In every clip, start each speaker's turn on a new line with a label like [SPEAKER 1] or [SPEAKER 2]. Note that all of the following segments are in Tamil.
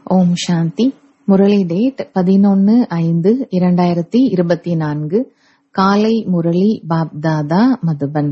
[SPEAKER 1] ஓம் சாந்தி முரளி டேட் பதினொன்னு ஐந்து இரண்டாயிரத்தி இருபத்தி நான்கு காலை முரளி பாப்தாதா மதுபன்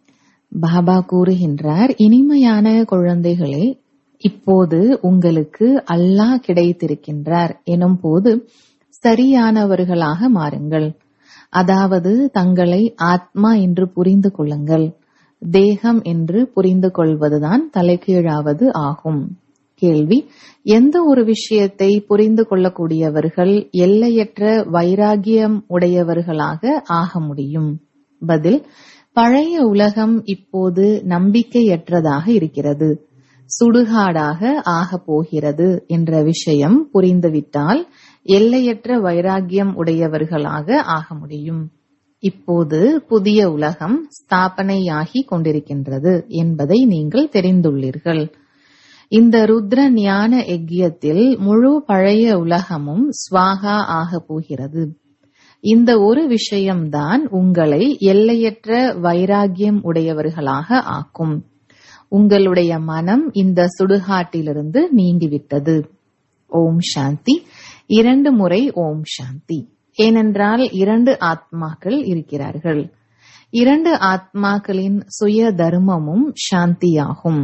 [SPEAKER 1] பாபா கூறுகின்றார் இனிமையான குழந்தைகளே இப்போது உங்களுக்கு அல்லாஹ் கிடைத்திருக்கின்றார் எனும் போது சரியானவர்களாக மாறுங்கள் அதாவது தங்களை ஆத்மா என்று புரிந்து கொள்ளுங்கள் தேகம் என்று புரிந்து கொள்வதுதான் தலைகீழாவது ஆகும் கேள்வி எந்த ஒரு விஷயத்தை புரிந்து கொள்ளக்கூடியவர்கள் எல்லையற்ற வைராகியம் உடையவர்களாக ஆக முடியும் பதில் பழைய உலகம் இப்போது நம்பிக்கையற்றதாக இருக்கிறது சுடுகாடாக ஆகப் போகிறது என்ற விஷயம் புரிந்துவிட்டால் எல்லையற்ற வைராகியம் உடையவர்களாக ஆக முடியும் இப்போது புதிய உலகம் ஸ்தாபனையாகி கொண்டிருக்கின்றது என்பதை நீங்கள் தெரிந்துள்ளீர்கள் இந்த ருத்ர ஞான யஜ்யத்தில் முழு பழைய உலகமும் ஸ்வாகா ஆக போகிறது இந்த ஒரு விஷயம்தான் உங்களை எல்லையற்ற வைராகியம் உடையவர்களாக ஆக்கும் உங்களுடைய மனம் இந்த சுடுகாட்டிலிருந்து நீங்கிவிட்டது ஓம் சாந்தி இரண்டு முறை ஓம் சாந்தி ஏனென்றால் இரண்டு ஆத்மாக்கள் இருக்கிறார்கள் இரண்டு ஆத்மாக்களின் சுய தர்மமும் சாந்தியாகும்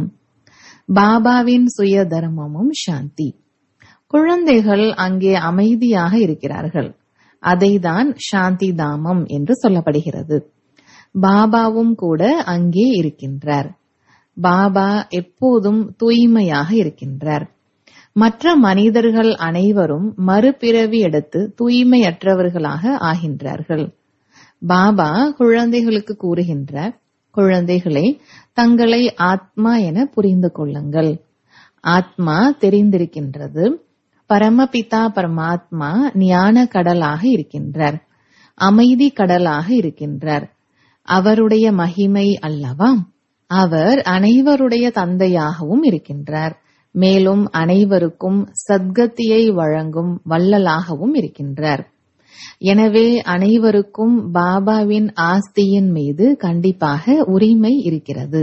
[SPEAKER 1] பாபாவின் சுய தர்மமும் சாந்தி குழந்தைகள் அங்கே அமைதியாக இருக்கிறார்கள் அதைதான் சாந்தி தாமம் என்று சொல்லப்படுகிறது பாபாவும் கூட அங்கே இருக்கின்றார் பாபா எப்போதும் தூய்மையாக இருக்கின்றார் மற்ற மனிதர்கள் அனைவரும் மறுபிறவி எடுத்து தூய்மையற்றவர்களாக ஆகின்றார்கள் பாபா குழந்தைகளுக்கு கூறுகின்றார் குழந்தைகளே தங்களை ஆத்மா என புரிந்து கொள்ளுங்கள் ஆத்மா தெரிந்திருக்கின்றது பரமபிதா பரமாத்மா ஞான கடலாக இருக்கின்றார் அமைதி கடலாக இருக்கின்றார் அவருடைய மகிமை அல்லவா அவர் அனைவருடைய தந்தையாகவும் இருக்கின்றார் மேலும் அனைவருக்கும் சத்கத்தியை வழங்கும் வள்ளலாகவும் இருக்கின்றார் எனவே அனைவருக்கும் பாபாவின் ஆஸ்தியின் மீது கண்டிப்பாக உரிமை இருக்கிறது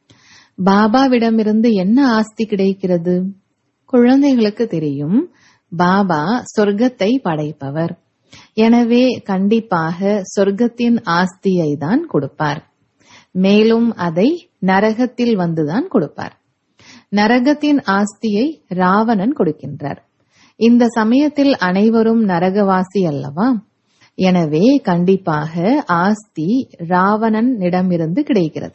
[SPEAKER 1] பாபாவிடமிருந்து என்ன ஆஸ்தி கிடைக்கிறது குழந்தைகளுக்கு தெரியும் பாபா சொர்க்கத்தை படைப்பவர் எனவே கண்டிப்பாக சொர்க்கத்தின் ஆஸ்தியை தான் கொடுப்பார் மேலும் அதை நரகத்தில் வந்துதான் கொடுப்பார் நரகத்தின் ஆஸ்தியை ராவணன் கொடுக்கின்றார் இந்த சமயத்தில் அனைவரும் நரகவாசி அல்லவா எனவே கண்டிப்பாக ஆஸ்தி ராவணனிடமிருந்து கிடைக்கிறது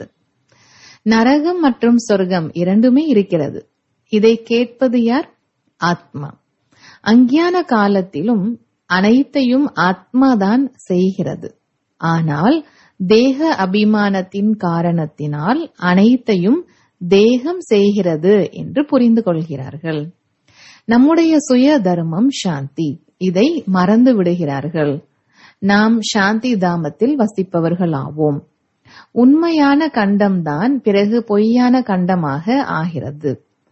[SPEAKER 1] நரகம் மற்றும் சொர்க்கம் இரண்டுமே இருக்கிறது இதை கேட்பது யார் ஆத்மா அஞ்ஞான காலத்திலும் அனைத்தையும் ஆத்மாதான் செய்கிறது ஆனால் தேக அபிமானத்தின் காரணத்தினால் அனைத்தையும் தேகம் செய்கிறது என்று புரிந்து கொள்கிறார்கள் நம்முடைய சுய தர்மம் சாந்தி இதை மறந்து விடுகிறார்கள் நாம் சாந்தி தாமத்தில் வசிப்பவர்கள் ஆவோம் உண்மையான கண்டம்தான் பிறகு பொய்யான கண்டமாக ஆகிறது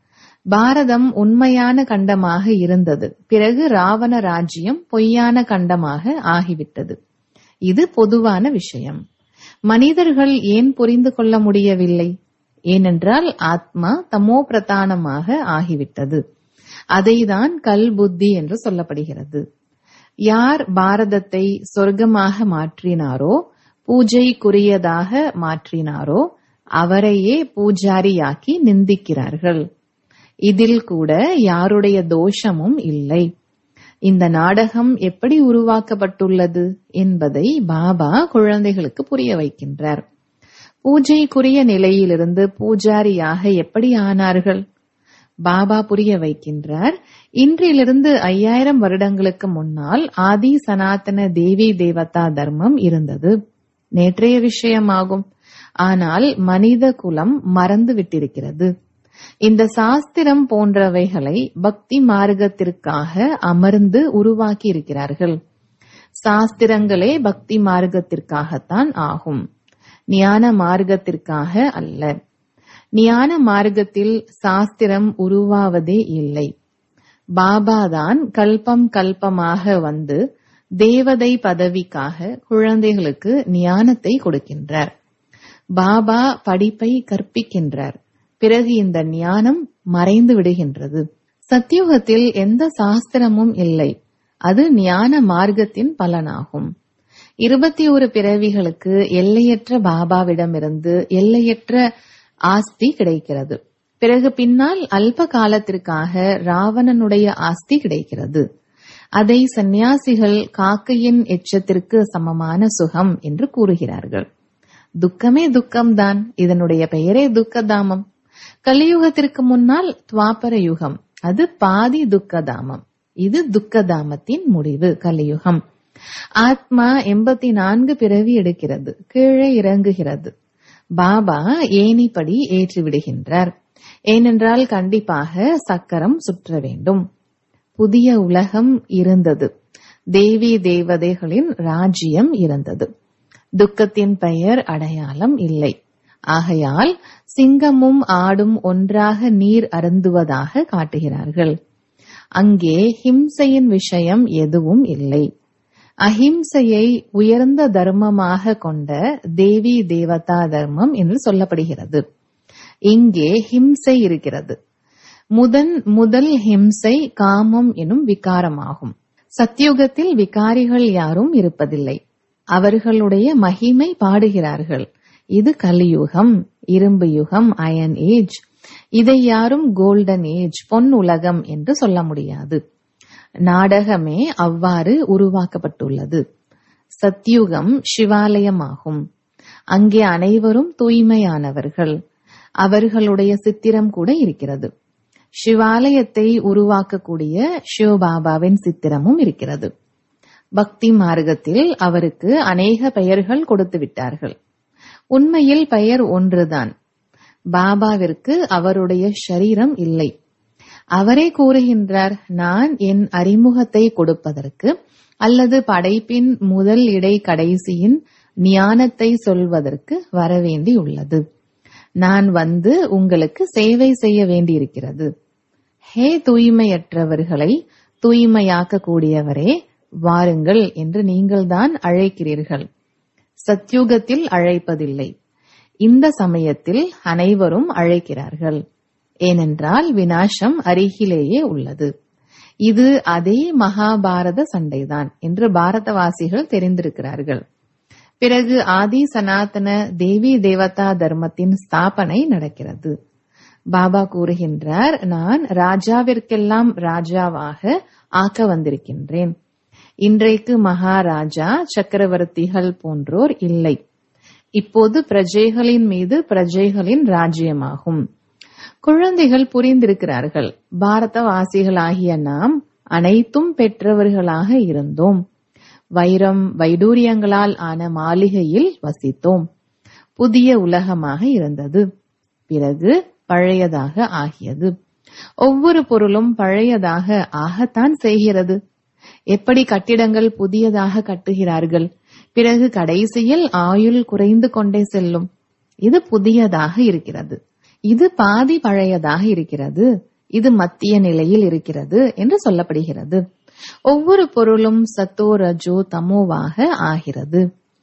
[SPEAKER 1] பாரதம் உண்மையான கண்டமாக இருந்தது பிறகு ராவண ராஜ்யம் பொய்யான கண்டமாக ஆகிவிட்டது இது பொதுவான விஷயம் மனிதர்கள் ஏன் புரிந்து கொள்ள முடியவில்லை ஏனென்றால் ஆத்மா தமோ பிரதானமாக ஆகிவிட்டது அதைதான் கல் புத்தி என்று சொல்லப்படுகிறது யார் பாரதத்தை சொர்க்கமாக மாற்றினாரோ பூஜைக்குரியதாக மாற்றினாரோ அவரையே பூஜாரியாக்கி நிந்திக்கிறார்கள் இதில் கூட யாருடைய தோஷமும் இல்லை இந்த நாடகம் எப்படி உருவாக்கப்பட்டுள்ளது என்பதை பாபா குழந்தைகளுக்கு புரிய வைக்கின்றார் பூஜைக்குரிய நிலையிலிருந்து பூஜாரியாக எப்படி ஆனார்கள் பாபா புரிய வைக்கின்றார் இன்றிலிருந்து ஐயாயிரம் வருடங்களுக்கு முன்னால் ஆதி சனாதன தேவி தேவதா தர்மம் இருந்தது நேற்றைய விஷயமாகும் ஆனால் மனித குலம் மறந்து விட்டிருக்கிறது இந்த சாஸ்திரம் போன்றவைகளை பக்தி மார்க்கத்திற்காக அமர்ந்து உருவாக்கி இருக்கிறார்கள் சாஸ்திரங்களே பக்தி மார்க்கத்திற்காகத்தான் ஆகும் ஞான மார்க்கத்திற்காக அல்ல ஞான மார்க்கத்தில் சாஸ்திரம் உருவாவதே இல்லை பாபாதான் கல்பம் கல்பமாக வந்து தேவதை பதவிக்காக குழந்தைகளுக்கு ஞானத்தை கொடுக்கின்றார் பாபா படிப்பை கற்பிக்கின்றார் பிறகு இந்த ஞானம் மறைந்து விடுகின்றது சத்தியுகத்தில் எந்த சாஸ்திரமும் இல்லை அது ஞான மார்க்கத்தின் பலனாகும் இருபத்தி ஒரு பிறவிகளுக்கு எல்லையற்ற பாபாவிடமிருந்து எல்லையற்ற ஆஸ்தி கிடைக்கிறது பிறகு பின்னால் அல்ப காலத்திற்காக ராவணனுடைய ஆஸ்தி கிடைக்கிறது அதை சந்நியாசிகள் காக்கையின் எச்சத்திற்கு சமமான சுகம் என்று கூறுகிறார்கள் துக்கமே துக்கம்தான் இதனுடைய பெயரே துக்கதாமம் கலியுகத்திற்கு முன்னால் துவாபர யுகம் அது பாதி துக்கதாமம் இது துக்கதாமத்தின் முடிவு கலியுகம் ஆத்மா எண்பத்தி நான்கு பிறவி எடுக்கிறது கீழே இறங்குகிறது பாபா ஏனிப்படி ஏற்றி விடுகின்றார் ஏனென்றால் கண்டிப்பாக சக்கரம் சுற்ற வேண்டும் புதிய உலகம் இருந்தது தேவி தேவதைகளின் ராஜ்யம் இருந்தது துக்கத்தின் பெயர் அடையாளம் இல்லை ஆகையால் சிங்கமும் ஆடும் ஒன்றாக நீர் அருந்துவதாக காட்டுகிறார்கள் அங்கே ஹிம்சையின் விஷயம் எதுவும் இல்லை அஹிம்சையை உயர்ந்த தர்மமாக கொண்ட தேவி தேவதா தர்மம் என்று சொல்லப்படுகிறது இங்கே ஹிம்சை இருக்கிறது முதன் முதல் ஹிம்சை காமம் எனும் விகாரமாகும் சத்தியுகத்தில் விகாரிகள் யாரும் இருப்பதில்லை அவர்களுடைய மகிமை பாடுகிறார்கள் இது கலியுகம் இரும்பு யுகம் அயன் ஏஜ் இதை யாரும் கோல்டன் ஏஜ் பொன் உலகம் என்று சொல்ல முடியாது நாடகமே அவ்வாறு உருவாக்கப்பட்டுள்ளது சத்யுகம் சிவாலயமாகும் அங்கே அனைவரும் தூய்மையானவர்கள் அவர்களுடைய சித்திரம் கூட இருக்கிறது சிவாலயத்தை உருவாக்கக்கூடிய சிவபாபாவின் சித்திரமும் இருக்கிறது பக்தி மார்க்கத்தில் அவருக்கு அநேக பெயர்கள் கொடுத்து விட்டார்கள் உண்மையில் பெயர் ஒன்றுதான் பாபாவிற்கு அவருடைய ஷரீரம் இல்லை அவரே கூறுகின்றார் நான் என் அறிமுகத்தை கொடுப்பதற்கு அல்லது படைப்பின் முதல் இடை கடைசியின் ஞானத்தை சொல்வதற்கு வரவேண்டியுள்ளது நான் வந்து உங்களுக்கு சேவை செய்ய வேண்டியிருக்கிறது ஹே தூய்மையற்றவர்களை தூய்மையாக்க கூடியவரே வாருங்கள் என்று நீங்கள்தான் அழைக்கிறீர்கள் சத்யுகத்தில் அழைப்பதில்லை இந்த சமயத்தில் அனைவரும் அழைக்கிறார்கள் ஏனென்றால் வினாசம் அருகிலேயே உள்ளது இது அதே மகாபாரத சண்டைதான் என்று பாரதவாசிகள் தெரிந்திருக்கிறார்கள் பிறகு ஆதி சனாதன தேவி தேவதா தர்மத்தின் ஸ்தாபனை நடக்கிறது பாபா கூறுகின்றார் நான் ராஜாவிற்கெல்லாம் ராஜாவாக ஆக்க வந்திருக்கின்றேன் இன்றைக்கு மகாராஜா சக்கரவர்த்திகள் போன்றோர் இல்லை இப்போது பிரஜைகளின் மீது பிரஜைகளின் ராஜ்யமாகும் குழந்தைகள் புரிந்திருக்கிறார்கள் பாரதவாசிகளாகிய நாம் அனைத்தும் பெற்றவர்களாக இருந்தோம் வைரம் வைடூரியங்களால் ஆன மாளிகையில் வசித்தோம் புதிய உலகமாக இருந்தது பிறகு பழையதாக ஆகியது ஒவ்வொரு பொருளும் பழையதாக ஆகத்தான் செய்கிறது எப்படி கட்டிடங்கள் புதியதாக கட்டுகிறார்கள் பிறகு கடைசியில் ஆயுள் குறைந்து கொண்டே செல்லும் இது புதியதாக இருக்கிறது இது பாதி பழையதாக இருக்கிறது இது மத்திய நிலையில் இருக்கிறது என்று சொல்லப்படுகிறது ஒவ்வொரு பொருளும் சத்தோ ரஜோ தமோவாக ஆகிறது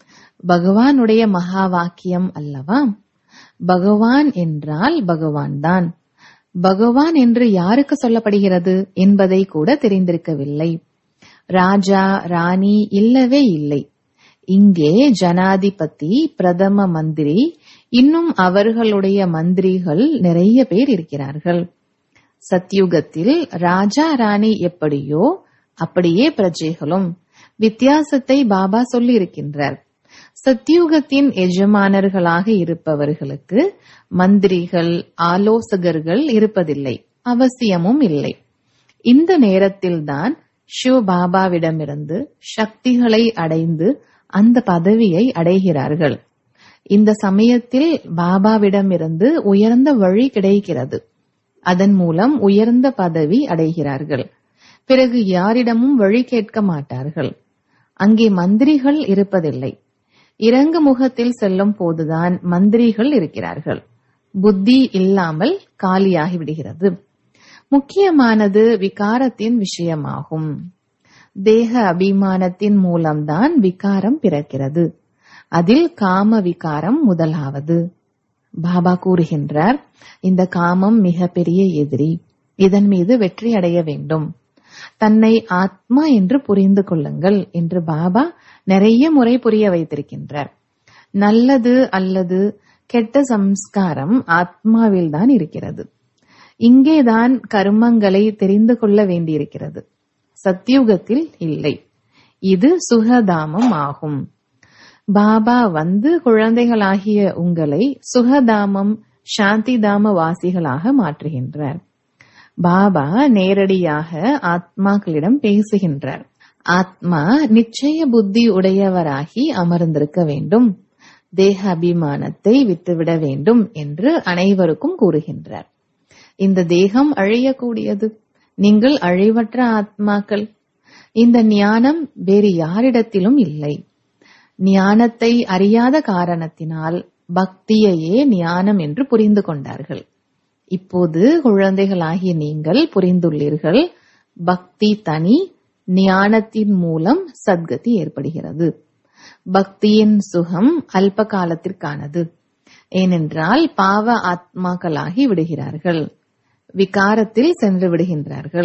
[SPEAKER 1] பகவானுடைய மகா வாக்கியம் அல்லவா பகவான் என்றால் பகவான் தான் பகவான் என்று யாருக்கு சொல்லப்படுகிறது என்பதை கூட தெரிந்திருக்கவில்லை ராஜா ராணி இல்லவே இல்லை இங்கே ஜனாதிபதி பிரதம மந்திரி இன்னும் அவர்களுடைய மந்திரிகள் நிறைய பேர் இருக்கிறார்கள் சத்யுகத்தில் ராஜா ராணி எப்படியோ அப்படியே பிரஜைகளும் வித்தியாசத்தை பாபா சொல்லி இருக்கின்றார் சத்யுகத்தின் எஜமானர்களாக இருப்பவர்களுக்கு மந்திரிகள் ஆலோசகர்கள் இருப்பதில்லை அவசியமும் இல்லை இந்த நேரத்தில்தான் சிவ பாபாவிடமிருந்து சக்திகளை அடைந்து அந்த பதவியை அடைகிறார்கள் இந்த சமயத்தில் பாபாவிடமிருந்து உயர்ந்த வழி கிடைக்கிறது அதன் மூலம் உயர்ந்த பதவி அடைகிறார்கள் பிறகு யாரிடமும் வழி கேட்க மாட்டார்கள் அங்கே மந்திரிகள் இருப்பதில்லை இறங்கு முகத்தில் செல்லும் போதுதான் மந்திரிகள் இருக்கிறார்கள் புத்தி இல்லாமல் காலியாகி விடுகிறது முக்கியமானது விகாரத்தின் விஷயமாகும் தேக அபிமானத்தின் மூலம்தான் விகாரம் பிறக்கிறது அதில் காம விகாரம் முதலாவது பாபா கூறுகின்றார் இந்த காமம் மிகப்பெரிய எதிரி இதன் மீது வெற்றி அடைய வேண்டும் தன்னை ஆத்மா என்று புரிந்து கொள்ளுங்கள் என்று பாபா நிறைய முறை புரிய வைத்திருக்கின்றார் நல்லது அல்லது கெட்ட சம்ஸ்காரம் ஆத்மாவில் தான் இருக்கிறது இங்கேதான் கர்மங்களை தெரிந்து கொள்ள வேண்டியிருக்கிறது சத்தியுகத்தில் இல்லை இது சுகதாமம் ஆகும் பாபா வந்து குழந்தைகளாகிய உங்களை சுகதாமம் சாந்திதாம வாசிகளாக மாற்றுகின்றார் பாபா நேரடியாக ஆத்மாக்களிடம் பேசுகின்றார் ஆத்மா நிச்சய புத்தி உடையவராகி அமர்ந்திருக்க வேண்டும் தேக அபிமானத்தை விட்டுவிட வேண்டும் என்று அனைவருக்கும் கூறுகின்றார் இந்த தேகம் அழியக்கூடியது நீங்கள் அழிவற்ற ஆத்மாக்கள் இந்த ஞானம் வேறு யாரிடத்திலும் இல்லை ஞானத்தை அறியாத காரணத்தினால் பக்தியையே ஞானம் என்று புரிந்து கொண்டார்கள் இப்போது குழந்தைகளாகிய நீங்கள் புரிந்துள்ளீர்கள் பக்தி தனி ஞானத்தின் மூலம் சத்கதி ஏற்படுகிறது பக்தியின் சுகம் அல்ப காலத்திற்கானது ஏனென்றால் பாவ ஆத்மாக்களாகி விடுகிறார்கள் விகாரத்தில் சென்று விடுகின்றார்கள்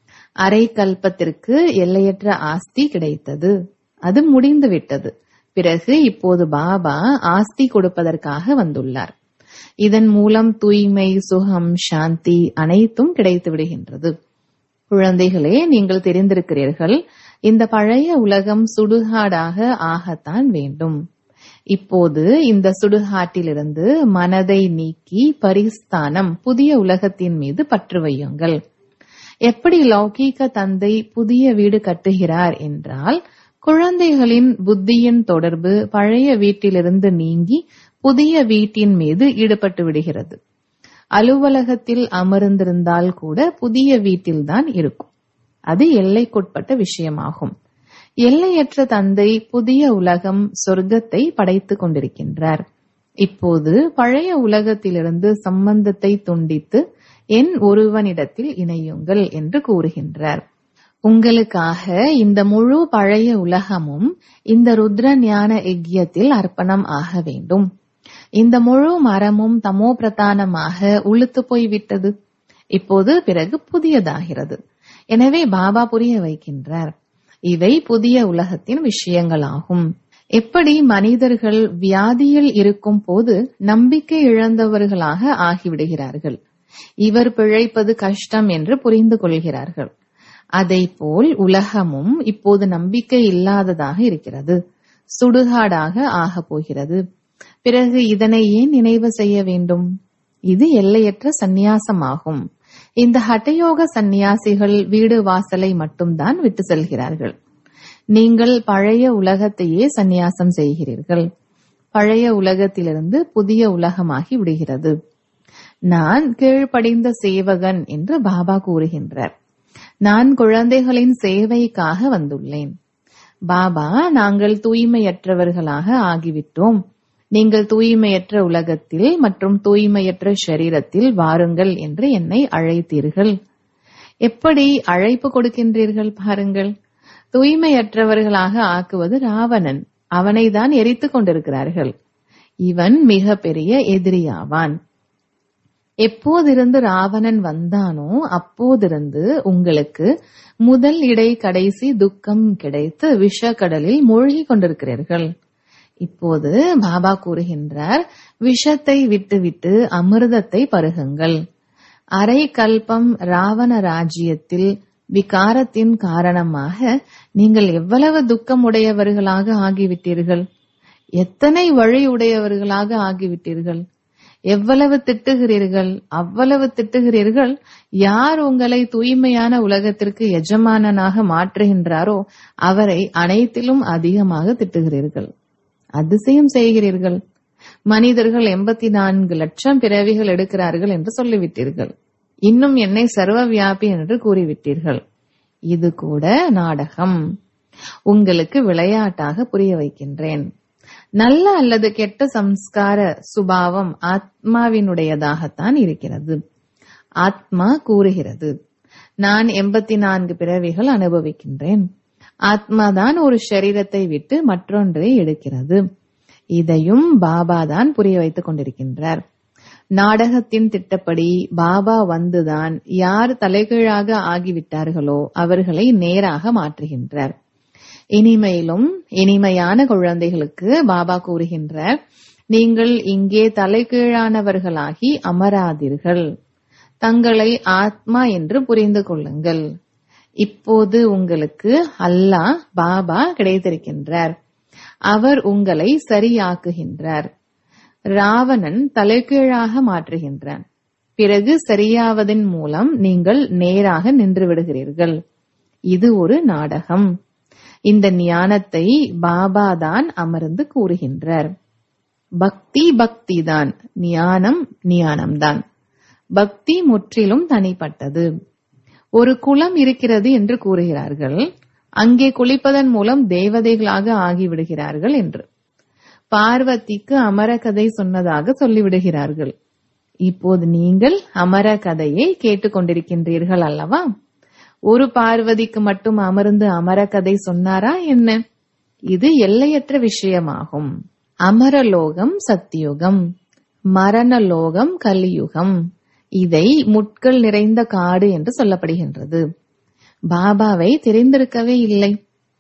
[SPEAKER 1] அரை கல்பத்திற்கு எல்லையற்ற ஆஸ்தி கிடைத்தது அது முடிந்து விட்டது பிறகு இப்போது பாபா ஆஸ்தி கொடுப்பதற்காக வந்துள்ளார் இதன் மூலம் தூய்மை சுகம் சாந்தி அனைத்தும் கிடைத்து விடுகின்றது குழந்தைகளே நீங்கள் தெரிந்திருக்கிறீர்கள் இந்த பழைய உலகம் சுடுகாடாக ஆகத்தான் வேண்டும் இப்போது இந்த சுடுகாட்டிலிருந்து மனதை நீக்கி பரிஸ்தானம் புதிய உலகத்தின் மீது பற்று வையுங்கள் எப்படி லௌகீக தந்தை புதிய வீடு கட்டுகிறார் என்றால் குழந்தைகளின் புத்தியின் தொடர்பு பழைய வீட்டிலிருந்து நீங்கி புதிய வீட்டின் மீது ஈடுபட்டு விடுகிறது அலுவலகத்தில் அமர்ந்திருந்தால் கூட புதிய வீட்டில்தான் இருக்கும் அது எல்லைக்குட்பட்ட விஷயமாகும் எல்லையற்ற தந்தை புதிய உலகம் சொர்க்கத்தை படைத்துக் கொண்டிருக்கின்றார் இப்போது பழைய உலகத்திலிருந்து சம்பந்தத்தை துண்டித்து என் ஒருவனிடத்தில் இணையுங்கள் என்று கூறுகின்றார் உங்களுக்காக இந்த முழு பழைய உலகமும் இந்த ருத்ர ஞான யஜ்யத்தில் அர்ப்பணம் ஆக வேண்டும் இந்த முழு மரமும் தமோ பிரதானமாக உளுத்து போய்விட்டது இப்போது பிறகு புதியதாகிறது எனவே பாபா புரிய வைக்கின்றார் இவை புதிய உலகத்தின் விஷயங்களாகும் எப்படி மனிதர்கள் வியாதியில் இருக்கும் போது நம்பிக்கை இழந்தவர்களாக ஆகிவிடுகிறார்கள் இவர் பிழைப்பது கஷ்டம் என்று புரிந்து கொள்கிறார்கள் அதை போல் உலகமும் இப்போது நம்பிக்கை இல்லாததாக இருக்கிறது சுடுகாடாக ஆகப் போகிறது பிறகு இதனை ஏன் நினைவு செய்ய வேண்டும் இது எல்லையற்ற சந்நியாசமாகும் இந்த ஹட்டயோக சந்நியாசிகள் வீடு வாசலை மட்டும்தான் விட்டு செல்கிறார்கள் நீங்கள் பழைய உலகத்தையே சந்நியாசம் செய்கிறீர்கள் பழைய உலகத்திலிருந்து புதிய உலகமாகி விடுகிறது நான் கீழ்ப்படிந்த சேவகன் என்று பாபா கூறுகின்றார் நான் குழந்தைகளின் சேவைக்காக வந்துள்ளேன் பாபா நாங்கள் தூய்மையற்றவர்களாக ஆகிவிட்டோம் நீங்கள் தூய்மையற்ற உலகத்தில் மற்றும் தூய்மையற்ற ஷரீரத்தில் வாருங்கள் என்று என்னை அழைத்தீர்கள் எப்படி அழைப்பு கொடுக்கின்றீர்கள் பாருங்கள் தூய்மையற்றவர்களாக ஆக்குவது ராவணன் அவனை தான் எரித்துக் கொண்டிருக்கிறார்கள் இவன் மிக பெரிய எதிரியாவான் எப்போதிருந்து ராவணன் வந்தானோ அப்போதிருந்து உங்களுக்கு முதல் இடை கடைசி துக்கம் கிடைத்து விஷக்கடலில் மூழ்கி கொண்டிருக்கிறீர்கள் இப்போது பாபா கூறுகின்றார் விஷத்தை விட்டுவிட்டு அமிர்தத்தை பருகுங்கள் அரை கல்பம் ராவண ராஜ்யத்தில் விகாரத்தின் காரணமாக நீங்கள் எவ்வளவு துக்கம் உடையவர்களாக ஆகிவிட்டீர்கள் எத்தனை வழி உடையவர்களாக ஆகிவிட்டீர்கள் எவ்வளவு திட்டுகிறீர்கள் அவ்வளவு திட்டுகிறீர்கள் யார் உங்களை தூய்மையான உலகத்திற்கு எஜமானனாக மாற்றுகின்றாரோ அவரை அனைத்திலும் அதிகமாக திட்டுகிறீர்கள் அதிசயம் செய்கிறீர்கள் மனிதர்கள் எண்பத்தி நான்கு லட்சம் பிறவிகள் எடுக்கிறார்கள் என்று சொல்லிவிட்டீர்கள் இன்னும் என்னை சர்வ வியாபி என்று கூறிவிட்டீர்கள் இது கூட நாடகம் உங்களுக்கு விளையாட்டாக புரிய வைக்கின்றேன் நல்ல அல்லது கெட்ட சம்ஸ்கார சுபாவம் ஆத்மாவினுடையதாகத்தான் இருக்கிறது ஆத்மா கூறுகிறது நான் எண்பத்தி நான்கு பிறவிகள் அனுபவிக்கின்றேன் ஆத்மாதான் ஒரு சரீரத்தை விட்டு மற்றொன்றை எடுக்கிறது இதையும் பாபா தான் புரிய வைத்துக் கொண்டிருக்கின்றார் நாடகத்தின் திட்டப்படி பாபா வந்துதான் யார் தலைகீழாக ஆகிவிட்டார்களோ அவர்களை நேராக மாற்றுகின்றார் இனிமையிலும் இனிமையான குழந்தைகளுக்கு பாபா கூறுகின்றார் நீங்கள் இங்கே தலைகீழானவர்களாகி அமராதீர்கள் தங்களை ஆத்மா என்று புரிந்து கொள்ளுங்கள் இப்போது உங்களுக்கு அல்லாஹ் பாபா கிடைத்திருக்கின்றார் அவர் உங்களை சரியாக்குகின்றார் ராவணன் தலைகீழாக மாற்றுகின்றான் பிறகு சரியாவதன் மூலம் நீங்கள் நேராக நின்று விடுகிறீர்கள் இது ஒரு நாடகம் இந்த ஞானத்தை பாபா தான் அமர்ந்து கூறுகின்றார் பக்தி பக்தி தான் ஞானம் ஞானம்தான் பக்தி முற்றிலும் தனிப்பட்டது ஒரு குளம் இருக்கிறது என்று கூறுகிறார்கள் அங்கே குளிப்பதன் மூலம் தேவதைகளாக ஆகிவிடுகிறார்கள் என்று பார்வதிக்கு அமர கதை சொன்னதாக சொல்லிவிடுகிறார்கள் இப்போது நீங்கள் அமர கதையை கேட்டுக்கொண்டிருக்கின்றீர்கள் அல்லவா ஒரு பார்வதிக்கு மட்டும் அமர்ந்து அமர கதை சொன்னாரா என்ன இது எல்லையற்ற விஷயமாகும் அமரலோகம் சத்தியுகம் மரணலோகம் கலியுகம் இதை முட்கள் நிறைந்த காடு என்று சொல்லப்படுகின்றது பாபாவை தெரிந்திருக்கவே இல்லை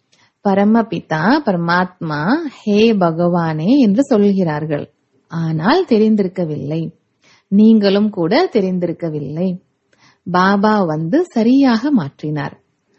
[SPEAKER 1] பரமபிதா பரமாத்மா ஹே பகவானே என்று சொல்கிறார்கள் ஆனால் தெரிந்திருக்கவில்லை நீங்களும் கூட தெரிந்திருக்கவில்லை பாபா வந்து சரியாக மாற்றினார்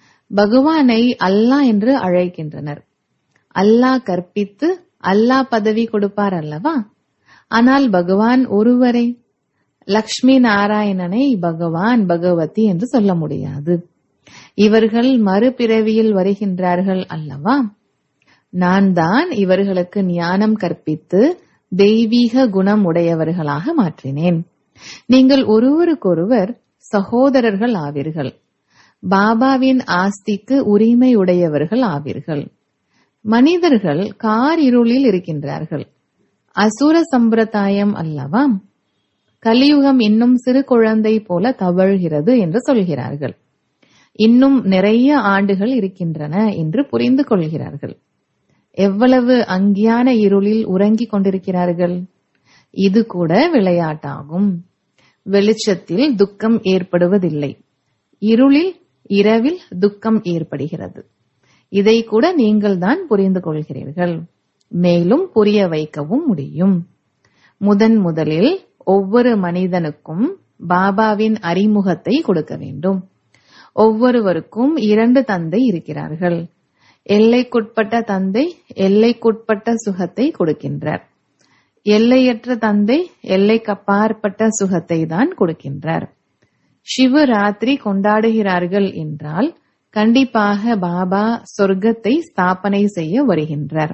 [SPEAKER 1] பகவானை அல்லாஹ் என்று அழைக்கின்றனர் அல்லாஹ் கற்பித்து அல்லாஹ் பதவி கொடுப்பார் அல்லவா ஆனால் பகவான் ஒருவரே லக்ஷ்மி நாராயணனை பகவான் பகவதி என்று சொல்ல முடியாது இவர்கள் மறுபிறவியில் வருகின்றார்கள் அல்லவா நான் தான் இவர்களுக்கு ஞானம் கற்பித்து தெய்வீக குணம் உடையவர்களாக மாற்றினேன் நீங்கள் ஒருவருக்கொருவர் சகோதரர்கள் ஆவீர்கள் பாபாவின் ஆஸ்திக்கு உரிமை உடையவர்கள் ஆவீர்கள் மனிதர்கள் கார் இருளில் இருக்கின்றார்கள் அசுர சம்பிரதாயம் அல்லவா கலியுகம் இன்னும் சிறு குழந்தை போல தவழ்கிறது என்று சொல்கிறார்கள் இன்னும் நிறைய ஆண்டுகள் இருக்கின்றன என்று புரிந்து கொள்கிறார்கள் எவ்வளவு அங்கியான இருளில் உறங்கிக் கொண்டிருக்கிறார்கள் இது கூட விளையாட்டாகும் வெளிச்சத்தில் துக்கம் ஏற்படுவதில்லை இருளில் இரவில் துக்கம் ஏற்படுகிறது இதை கூட நீங்கள் தான் புரிந்து கொள்கிறீர்கள் மேலும் புரிய வைக்கவும் முடியும் முதன் முதலில் ஒவ்வொரு மனிதனுக்கும் பாபாவின் அறிமுகத்தை கொடுக்க வேண்டும் ஒவ்வொருவருக்கும் இரண்டு தந்தை இருக்கிறார்கள் எல்லைக்குட்பட்ட தந்தை எல்லைக்குட்பட்ட சுகத்தை கொடுக்கின்றார் எல்லையற்ற தந்தை எல்லைக்கப்பாற்பட்ட சுகத்தை தான் கொடுக்கின்றார் சிவராத்திரி கொண்டாடுகிறார்கள் என்றால் கண்டிப்பாக பாபா சொர்க்கத்தை ஸ்தாபனை செய்ய வருகின்றார்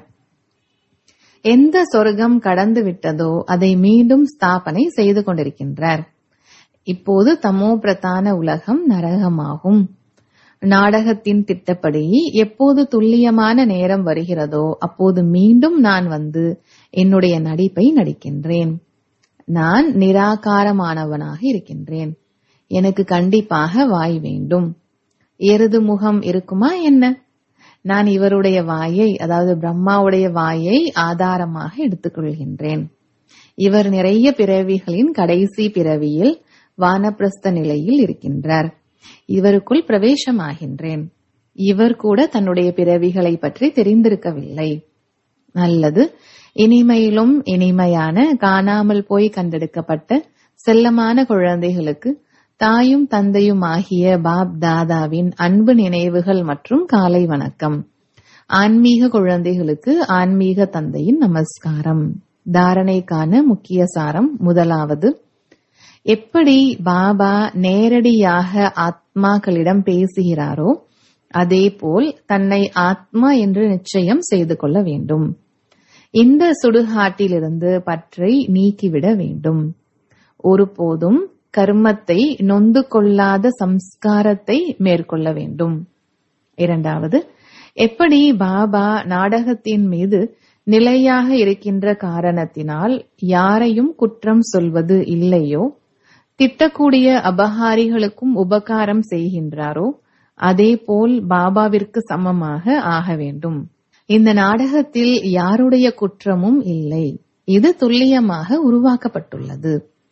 [SPEAKER 1] எந்த சொர்க்கம் கடந்து விட்டதோ அதை மீண்டும் ஸ்தாபனை செய்து கொண்டிருக்கின்றார் இப்போது தமோ பிரதான உலகம் நரகமாகும் நாடகத்தின் திட்டப்படி எப்போது துல்லியமான நேரம் வருகிறதோ அப்போது மீண்டும் நான் வந்து என்னுடைய நடிப்பை நடிக்கின்றேன் நான் நிராகாரமானவனாக இருக்கின்றேன் எனக்கு கண்டிப்பாக வாய் வேண்டும் எருது முகம் இருக்குமா என்ன நான் இவருடைய வாயை அதாவது பிரம்மாவுடைய வாயை ஆதாரமாக எடுத்துக்கொள்கின்றேன் இவர் நிறைய பிறவிகளின் கடைசி பிறவியில் வானப்பிரஸ்த நிலையில் இருக்கின்றார் இவருக்குள் பிரவேசமாகின்றேன் இவர் கூட தன்னுடைய பிறவிகளை பற்றி தெரிந்திருக்கவில்லை நல்லது இனிமையிலும் இனிமையான காணாமல் போய் கண்டெடுக்கப்பட்ட செல்லமான குழந்தைகளுக்கு தாயும் தந்தையும் ஆகிய பாப் தாதாவின் அன்பு நினைவுகள் மற்றும் காலை வணக்கம் ஆன்மீக குழந்தைகளுக்கு ஆன்மீக தந்தையின் நமஸ்காரம் தாரணைக்கான முக்கிய சாரம் முதலாவது எப்படி பாபா நேரடியாக ஆத்மாக்களிடம் பேசுகிறாரோ அதேபோல் தன்னை ஆத்மா என்று நிச்சயம் செய்து கொள்ள வேண்டும் இந்த சுடுகாட்டிலிருந்து பற்றை நீக்கிவிட வேண்டும் ஒருபோதும் கர்மத்தை நொந்து கொள்ளாத சம்ஸ்காரத்தை மேற்கொள்ள வேண்டும் இரண்டாவது எப்படி பாபா நாடகத்தின் மீது நிலையாக இருக்கின்ற காரணத்தினால் யாரையும் குற்றம் சொல்வது இல்லையோ திட்டக்கூடிய அபகாரிகளுக்கும் உபகாரம் செய்கின்றாரோ அதேபோல் பாபாவிற்கு சமமாக ஆக வேண்டும் இந்த நாடகத்தில் யாருடைய குற்றமும் இல்லை இது துல்லியமாக உருவாக்கப்பட்டுள்ளது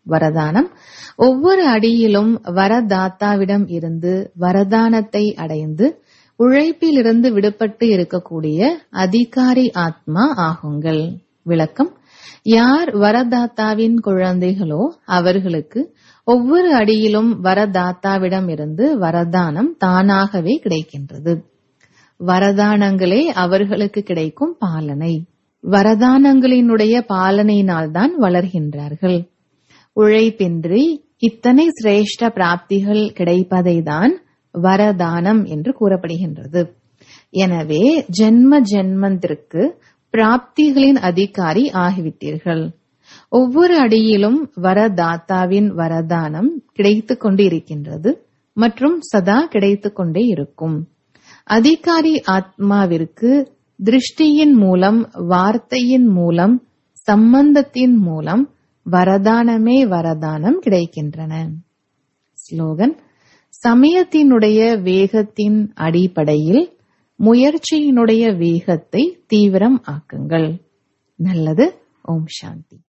[SPEAKER 1] வரதானம் ஒவ்வொரு அடியிலும் வரதாத்தாவிடம் இருந்து வரதானத்தை அடைந்து உழைப்பிலிருந்து விடுபட்டு இருக்கக்கூடிய அதிகாரி ஆத்மா ஆகுங்கள் விளக்கம் யார் வரதாத்தாவின் குழந்தைகளோ அவர்களுக்கு ஒவ்வொரு அடியிலும் வரதாத்தாவிடம் இருந்து வரதானம் தானாகவே கிடைக்கின்றது வரதானங்களே அவர்களுக்கு கிடைக்கும் பாலனை வரதானங்களினுடைய பாலனையினால்தான் வளர்கின்றார்கள் உழைப்பின்றி இத்தனை சிரேஷ்ட பிராப்திகள் கிடைப்பதை தான் வரதானம் என்று கூறப்படுகின்றது எனவே ஜென்ம ஜென்மந்திற்கு பிராப்திகளின் அதிகாரி ஆகிவிட்டீர்கள் ஒவ்வொரு அடியிலும் வரதாத்தாவின் வரதானம் கிடைத்துக் கொண்டு இருக்கின்றது மற்றும் சதா கிடைத்துக் கொண்டே இருக்கும் அதிகாரி ஆத்மாவிற்கு திருஷ்டியின் மூலம் வார்த்தையின் மூலம் சம்பந்தத்தின் மூலம் வரதானமே வரதானம் கிடைக்கின்றன ஸ்லோகன் சமயத்தினுடைய வேகத்தின் அடிப்படையில் முயற்சியினுடைய வேகத்தை தீவிரம் ஆக்குங்கள் நல்லது ஓம் சாந்தி